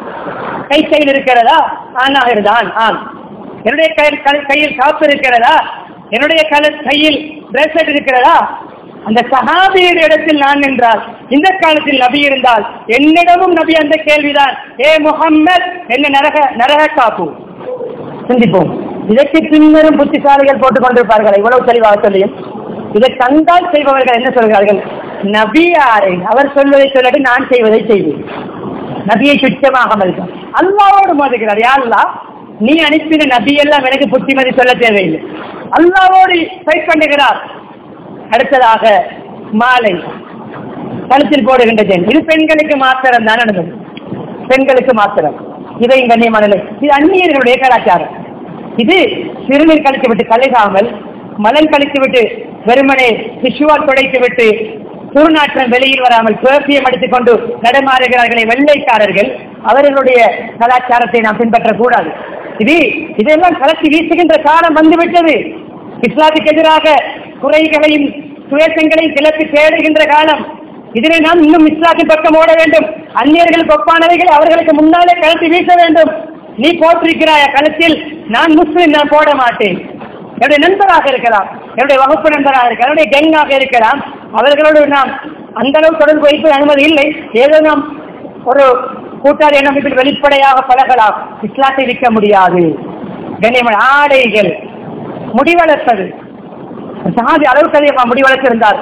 கை செயல் இருக்கிறதா ஆணாக இருந்தான் ஆம் என்னுடைய கையில் கை- கையில் காப்பு இருக்கிறதா என்னுடைய கல- கையில் பிரேஸ்லெட் இருக்கிறதா அந்த சஹாபியுடைய இடத்தில் நான் நின்றால் இந்த காலத்தில் நபி இருந்தால் என்னிடமும் நபி அந்த கேள்விதான் ஏ முகம்மது என்ன நரக நரக காப்பு சிந்திப்போம் இதற்கு பின்னரும் புத்திசாலிகள் போட்டுக் கொண்டிருப்பார்கள் இவ்வளவு தெளிவாக சொல்லியும் இதை கண்டால் செய்பவர்கள் என்ன சொல்கிறார்கள் நபியாரை அவர் சொல்வதை சொல்லட்டு நான் செய்வதை செய்வேன் நபியை சுத்தமாக மதிக்கும் அல்லாவோடு மோதுகிறார் யா அல்லாஹ் நீ அனுப்பின நபி எல்லாம் எனக்கு புத்திமதி சொல்ல தேவையில்லை அல்லாவோடு ஃபைட் பண்ணுகிறார் அடுத்ததாக மாலை கழுத்தில் போடுகின்ற ஜென் இது பெண்களுக்கு மாத்திரம் தான் நடந்தது பெண்களுக்கு மாத்திரம் இதை கண்ணியமான இது அந்நியர்களுடைய கலாச்சாரம் இது சிறுநீர் கழித்து விட்டு கழுகாமல் மலன் கழித்து விட்டு வெறுமனே சிசுவால் துடைத்து விட்டு துர்நாற்றம் வெளியில் வராமல் பேர்பியம் அடித்துக் கொண்டு நடமாறுகிறார்களே வெள்ளைக்காரர்கள் அவர்களுடைய கலாச்சாரத்தை நாம் பின்பற்றக்கூடாது இது இதெல்லாம் கலத்தி வீசுகின்ற காலம் வந்துவிட்டது இஸ்லாத்துக்கு எதிராக குறைகளையும் சுயசங்களையும் கிளப்பி தேடுகின்ற காலம் இதனை நாம் இன்னும் இஸ்லாத்தின் பக்கம் ஓட வேண்டும் அந்நியர்களுக்கு ஒப்பானவைகள் அவர்களுக்கு முன்னாலே கலத்தி வீச வேண்டும் நீ போட்டிருக்கிறாய களத்தில் நான் முஸ்லிம் நான் போட மாட்டேன் என்னுடைய நண்பராக இருக்கலாம் என்னுடைய வகுப்பு நண்பராக இருக்கலாம் என்னுடைய கெங்காக இருக்கலாம் அவர்களோடு நாம் அந்த அளவு தொடர்பு வைப்பது அனுமதி இல்லை ஏதோ நாம் ஒரு கூட்டாளி எண்ணமைப்பில் வெளிப்படையாக பழகலாம் இஸ்லாத்தை விற்க முடியாது கண்ணியமான ஆடைகள் முடிவளர்ப்பது சஹாபி அளவுக்கு அதிகமாக முடிவளர்த்திருந்தார்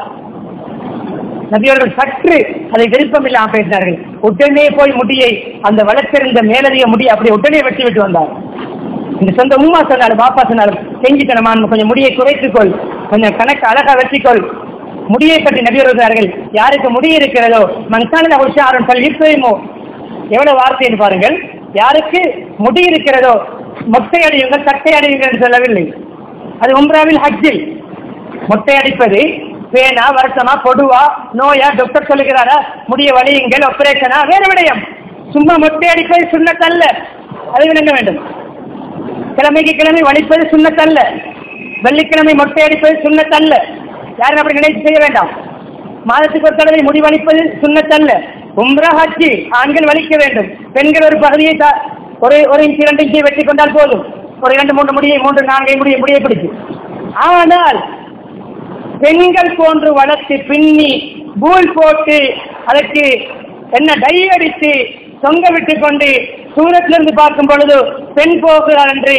நபியவர்கள் சற்று அதை விருப்பம் இல்லாமல் பேசினார்கள் உடனே போய் முடியை அந்த வளர்த்திருந்த மேலதிக முடியை அப்படி உடனே வெட்டி விட்டு வந்தார் இந்த சொந்த உம்மா சொன்னாலும் பாப்பா சொன்னாலும் செஞ்சுத்தனமான கொஞ்சம் முடியை குறைத்துக்கொள் கொஞ்சம் கணக்கு அழகா வெட்டிக்கொள் முடியை பற்றி நபியவர்கள் யாருக்கு முடி இருக்கிறதோ மன்சானில உஷாரன் பல் இப்பயுமோ எவ்வளவு வார்த்தைன்னு பாருங்கள் யாருக்கு முடி இருக்கிறதோ மொட்டை அடியுங்கள் சட்டை அடியுங்கள் என்று சொல்லவில்லை அது உம்ராவில் ஹஜ்ஜில் மொட்டை அடிப்பது பேனா வருத்தமா பொடுவா நோயா டாக்டர் சொல்லுகிறாரா முடிய வலியுங்கள் ஆபரேஷனா வேறு விடயம் சும்மா மொட்டை அடிப்பது சுண்ணத்தல்ல அதை விளங்க வேண்டும் கிழமைக்கு கிழமை வலிப்பது சுண்ணத்தல்ல வெள்ளிக்கிழமை மொட்டை அடிப்பது சுண்ணத்தல்ல யாரும் அப்படி நினைத்து செய்ய வேண்டாம் மாதத்துக்கு ஒரு தடவை முடி வலிப்பது சுண்ணத்தல்ல உம்ரா ஹஜ்ஜி ஆண்கள் வலிக்க வேண்டும் பெண்கள் ஒரு பகுதியை தா- ஒரு ஒரு இன்ச்சு இரண்டு இன்ச்சை வெட்டி கொண்டால் போதும் ஒரு இரண்டு மூன்று முடியை மூன்று நான்கை முடியை முடியை பிடிச்சு ஆனால் பெண்கள் போன்று வளர்த்து பின்னி பூல் போட்டு அதற்கு என்ன டை அடித்து தொங்க விட்டுக் கொண்டு தூரத்திலிருந்து பார்க்கும் பொழுது பெண் போகிறார் என்று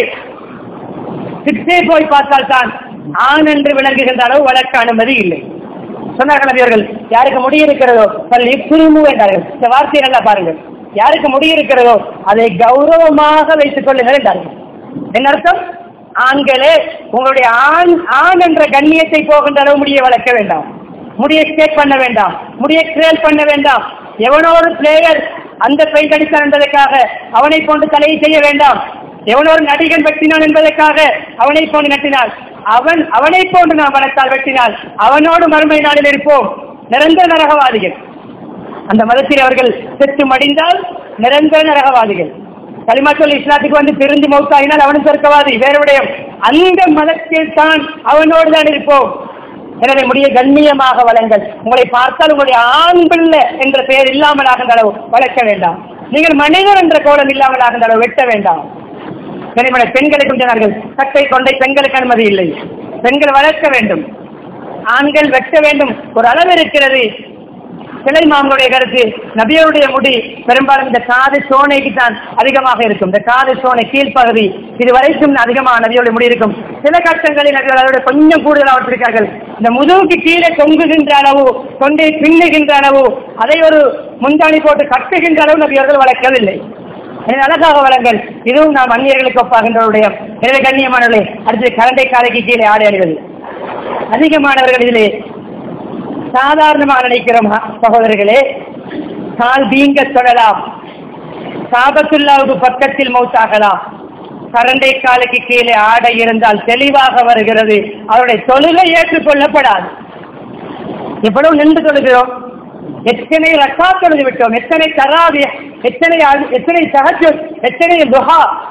சித்தே போய் பார்த்தால் தான் ஆண் என்று விளங்குகின்ற அளவு வளர்க்க அனுமதி இல்லை சொன்னார்கள் நபியவர்கள் யாருக்கு முடி இருக்கிறதோ பள்ளி குருமு என்றார்கள் இந்த வார்த்தையை நல்லா பாருங்கள் யாருக்கு முடி இருக்கிறதோ அதை கௌரவமாக வைத்துக் கொள்ளுங்கள் என்றார்கள் என்ன அர்த்தம் ஆண்களே உங்களுடைய ஆண் ஆண் என்ற கண்ணியத்தை போகின்ற அளவு முடியை வளர்க்க வேண்டாம் முடியை ஸ்டேட் பண்ண வேண்டாம் முடியை கிரேல் பண்ண வேண்டாம் எவனோ ஒரு பிளேயர் அந்த பெயிண்ட் அடித்தான் என்பதற்காக அவனை போன்று தலையை செய்ய வேண்டாம் எவனோ ஒரு நடிகன் வெட்டினான் என்பதற்காக அவனை போன்று நட்டினாள் அவன் அவனை போன்று நாம் வளர்த்தால் வெட்டினால் அவனோடு மறுமை நாளில் இருப்போம் நிரந்தர நரகவாதிகள் அந்த மதத்தில் அவர்கள் செத்து மடிந்தால் நிரந்தர நரகவாதிகள் களிமா சொல்லி இஸ்லாத்துக்கு வந்து பிரிந்து மௌத்தாகினால் அவனும் சொர்க்கவாதி வேறு விடயம் அந்த மதத்தில் தான் அவனோடு தான் இருப்போம் எனவே முடிய கண்ணியமாக வளங்கள் உங்களை பார்த்தால் உங்களுடைய ஆண் பிள்ளை என்ற பெயர் இல்லாமல் ஆகின்ற அளவு வளர்க்க வேண்டாம் நீங்கள் மனிதர் என்ற கோலம் இல்லாமல் ஆகின்ற அளவு வெட்ட வேண்டாம் கனிமனை பெண்களுக்கு சொன்னார்கள் சட்டை கொண்டை பெண்களுக்கு அனுமதி இல்லை பெண்கள் வளர்க்க வேண்டும் ஆண்கள் வெட்ட வேண்டும் ஒரு அளவு இருக்கிறது சிலை மாமனுடைய கருத்து நபியருடைய முடி பெரும்பாலும் இந்த காது சோனைக்கு தான் அதிகமாக இருக்கும் இந்த காது சோனை கீழ்ப்பகுதி இது வரைக்கும் அதிகமாக நபியோடைய முடி இருக்கும் சில கட்டங்களில் நபிகள் அதோட கொஞ்சம் கூடுதலாக வச்சிருக்கார்கள் இந்த முதுகுக்கு கீழே தொங்குகின்ற அளவு கொண்டு பின்னுகின்ற அளவு அதை ஒரு முந்தாணி போட்டு கட்டுகின்ற அளவு நபியர்கள் வளர்க்கவில்லை எனவே அழகாக வளங்கள் இதுவும் நாம் அந்நியர்களுக்கு ஒப்பாகின்றவருடைய எனவே கண்ணியமானவர்களே அடுத்து கரண்டை காலைக்கு கீழே ஆடை அணிவது அதிகமானவர்கள் இதிலே சாதாரணமாக நினைக்கிறோம் சகோதரர்களே கால் வீங்க தொடலாம் சாபத்துல்லாவுக்கு பக்கத்தில் மௌத்தாகலாம் கரண்டை காலுக்கு கீழே ஆடை இருந்தால் தெளிவாக வருகிறது அவருடைய தொழுகை ஏற்றுக்கொள்ளப்படாது எவ்வளவு நின்று தொழுகிறோம் எத்தனை ரக்கா தொழுது விட்டோம் எத்தனை தராவி எத்தனை அழு- எத்தனை சகஜம் எத்தனை துஹா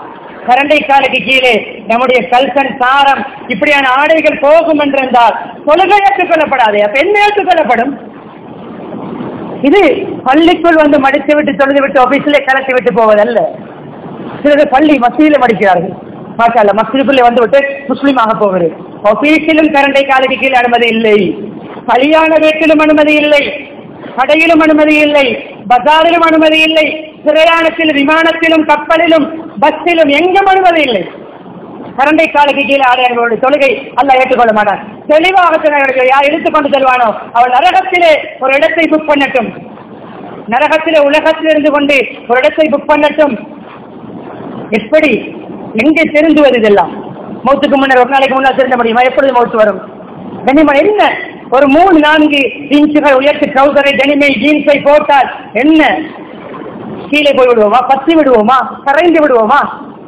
கரண்டை காலுக்கு கீழே நம்முடைய கல்சன் சாரம் இப்படியான ஆடைகள் போகும் என்றிருந்தால் தொழுகை ஏற்றுக்கொள்ளப்படாது அப்ப என்ன ஏற்றுக்கொள்ளப்படும் இது பள்ளிக்குள் வந்து மடித்து விட்டு தொழுது விட்டு ஆபீஸிலே கலத்தி விட்டு போவதல்ல சிலர் பள்ளி மசீதியில மடிக்கிறார்கள் மாஷால்ல மசீதுக்குள்ளே வந்து விட்டு முஸ்லீமாக போகிறது ஆபீஸிலும் கரண்டை காலுக்கு கீழே அனுமதி இல்லை கல்யாண வீட்டிலும் அனுமதி இல்லை கடையிலும் அனுமதி இல்லை பஜாரிலும் அனுமதி இல்லை பிரயாணத்தில் விமானத்திலும் கப்பலிலும் பஸ்ஸிலும் எங்கும் அனுமதி இல்லை கரண்டை காலுக்கு கீழே ஆடையர்களுடைய தொழுகை அல்ல ஏற்றுக்கொள்ள மாட்டான் தெளிவாக சொன்னார்கள் யார் எடுத்துக்கொண்டு செல்வானோ அவள் நரகத்திலே ஒரு இடத்தை புக் பண்ணட்டும் நரகத்திலே உலகத்தில் இருந்து கொண்டு ஒரு இடத்தை புக் பண்ணட்டும் எப்படி எங்கே திருந்துவது இதெல்லாம் மௌத்துக்கு முன்னர் ஒரு நாளைக்கு முன்னால் திருந்த முடியுமா எப்பொழுது மௌத்து வரும் கனிமன் என்ன ஒரு மூணு நான்கு இன்ச்சுகள் உயர்த்து ட்ரௌசரை டெனிமை ஜீன்ஸை போட்டால் என்ன கீழே போய் விடுவோமா பத்தி விடுவோமா கரைந்து விடுவோமா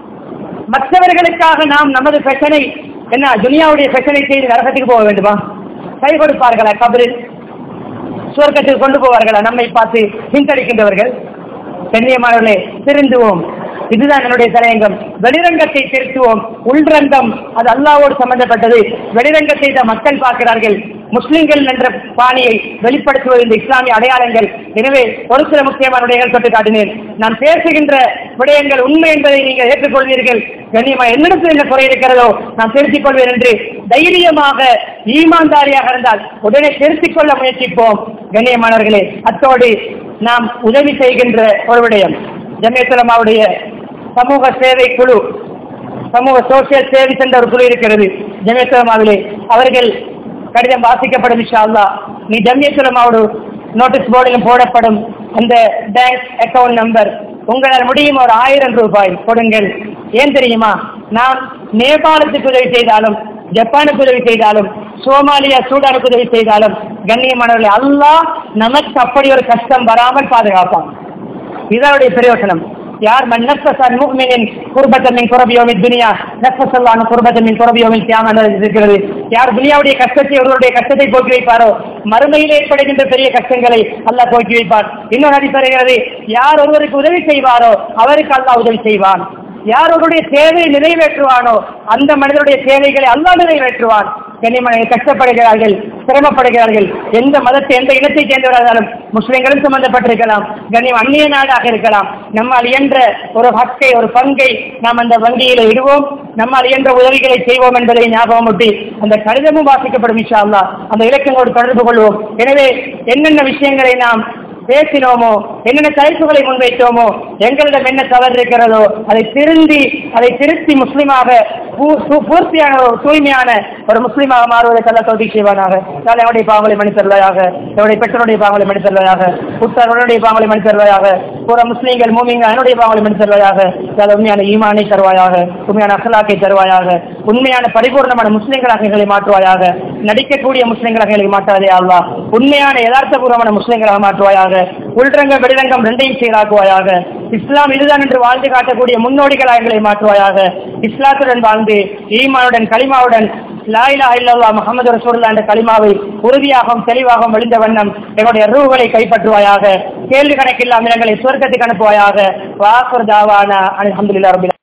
மற்றவர்களுக்காக நாம் நமது பிரச்சனை என்ன துனியாவுடைய பிரச்சனை செய்து நரகத்துக்கு போக வேண்டுமா கை கொடுப்பார்களா கபரில் சுவர்க்கத்துக்கு கொண்டு போவார்களா நம்மை பார்த்து பின்தளிக்கின்றவர்கள் கண்ணியமானவர்களே திருந்துவோம் இதுதான் என்னுடைய தலையங்கம் வெளிரங்கத்தை திருத்துவோம் உள்ரங்கம் அது அல்லாவோடு சம்பந்தப்பட்டது வெளிரங்கத்தை தான் மக்கள் பார்க்கிறார்கள் முஸ்லிம்கள் என்ற பாணியை வெளிப்படுத்துவது இந்த இஸ்லாமிய அடையாளங்கள் எனவே ஒரு சில முக்கியமான விடயங்கள் தொட்டு காட்டினேன் நான் பேசுகின்ற விடயங்கள் உண்மை என்பதை நீங்கள் ஏற்றுக்கொள்வீர்கள் கண்ணியமா என்னிடத்தில் என்ன குறை இருக்கிறதோ நான் திருத்திக் கொள்வேன் என்று தைரியமாக ஈமான்தாரியாக இருந்தால் உடனே திருத்திக் கொள்ள முயற்சிப்போம் கண்ணியமானவர்களே அத்தோடு நாம் உதவி செய்கின்ற ஒரு விடயம் ஜமியத்துலமாவுடைய சமூக சேவை குழு சமூக சோசியல் சேவை என்ற ஒரு குழு இருக்கிறது ஜமியத்துலமாவிலே அவர்கள் கடிதம் வாசிக்கப்படும் இன்ஷா அல்லாஹ் நீ ஜமியத்துலமாவோடு நோட்டீஸ் போர்டிலும் போடப்படும் அந்த பேங்க் அக்கவுண்ட் நம்பர் உங்களால் முடியும் ஒரு ஆயிரம் ரூபாய் கொடுங்கள் ஏன் தெரியுமா நான் நேபாளத்துக்கு உதவி செய்தாலும் ஜப்பானுக்கு உதவி செய்தாலும் சோமாலியா சூடானுக்கு உதவி செய்தாலும் கண்ணியமானவர்களை அல்லாஹ் நமக்கு அப்படி ஒரு கஷ்டம் வராமல் பாதுகாப்பான் இதனுடைய பிரயோசனம் யார் மன் நஃபஸ முஃமினின் குர்பத்தன் மின் குரபி யௌமித் துனியா நஃபஸல்லாஹு குர்பத்தன் மின் குரபி யௌமில் கியாமah என்று இருக்கிறது யார் துனியாவுடைய கஷ்டத்தை ஒருவருடைய கஷ்டத்தை போக்கி வைப்பாரோ மறுமையில் ஏற்படுகின்ற பெரிய கஷ்டங்களை அல்லாஹ் போக்கி வைப்பார் இன்னொரு ஹதீஸ் வருகிறது யார் ஒருவருக்கு உதவி செய்வாரோ அவருக்கு அல்லாஹ் உதவி செய்வான் யார் ஒருவருடைய தேவையை நிறைவேற்றுவானோ அந்த மனிதனுடைய தேவைகளை அல்லாஹ் நிறைவேற்றுவான் கண்ணியமனை கஷ்டப்படுகிறார்கள் சிரமப்படுகிறார்கள் எந்த மதத்தை எந்த இனத்தை சேர்ந்தவராலும் முஸ்லிம்களும் சம்பந்தப்பட்டிருக்கலாம் கண்ணியம் அந்நிய நாடாக இருக்கலாம் நம்மால் இயன்ற ஒரு ஹக்கை ஒரு பங்கை நாம் அந்த வங்கியில இடுவோம் நம்மால் இயன்ற உதவிகளை செய்வோம் என்பதை ஞாபகம் ஊட்டி அந்த கடிதமும் வாசிக்கப்படும் இன்ஷா அல்லாஹ் அந்த இலக்கங்களோடு தொடர்பு கொள்வோம் எனவே என்னென்ன விஷயங்களை நாம் பேசினோமோ என்னென்ன தலைப்புகளை முன்வைத்தோமோ எங்களிடம் என்ன தவறு இருக்கிறதோ அதை திருந்தி அதை திருத்தி முஸ்லிமாக பூ- பூ- பூர்த்தியான ஒரு தூய்மையான ஒரு முஸ்லிமாக மாறுவதற்கு அல்ல தோதி செய்வானாக நாளை அவருடைய பாவங்களை மன்னித்தருவாயாக என்னுடைய பெற்றோருடைய பாவங்களை மன்னித்தருவாயாக உத்தார்களுடைய பாவங்களை மன்னித்தருவாயாக பூரா முஸ்லீம்கள் மூமிங்க என்னுடைய பாவங்களை மன்னித்தருவாயாக யாழ் உண்மையான ஈமானை தருவாயாக உண்மையான அகலாக்கை தருவாயாக உண்மையான பரிபூர்ணமான முஸ்லிம்களாக எங்களை மாற்றுவாயாக நடிக்கக்கூடிய முஸ்லிம்களாக எங்களை மாற்றாதே அல்லா உண்மையான யதார்த்தபூர்வமான முஸ்லிம்களாக மாற்றுவாயாக உள்ரங்கம் வெளிரங்கம் ரெண்டையும் சீராக்குவாயாக இஸ்லாம் இதுதான் என்று வாழ்ந்து காட்டக்கூடிய முன்னோடிகளாக எங்களை மாற்றுவாயாக இஸ்லாத்துடன் வாழ்ந்து ஈமானுடன் களிமாவுடன் லாயிலா இல்லல்லா முகமது ரசூல்லா என்ற களிமாவை உறுதியாகவும் தெளிவாகவும் வெளிந்த வண்ணம் எங்களுடைய ரூகளை கைப்பற்றுவாயாக கேள்வி கணக்கில்லாமல் எங்களை சுவர்க்கத்துக்கு அனுப்புவாயாக வாக்குர் தாவானா அலமதுல்லா ரபில்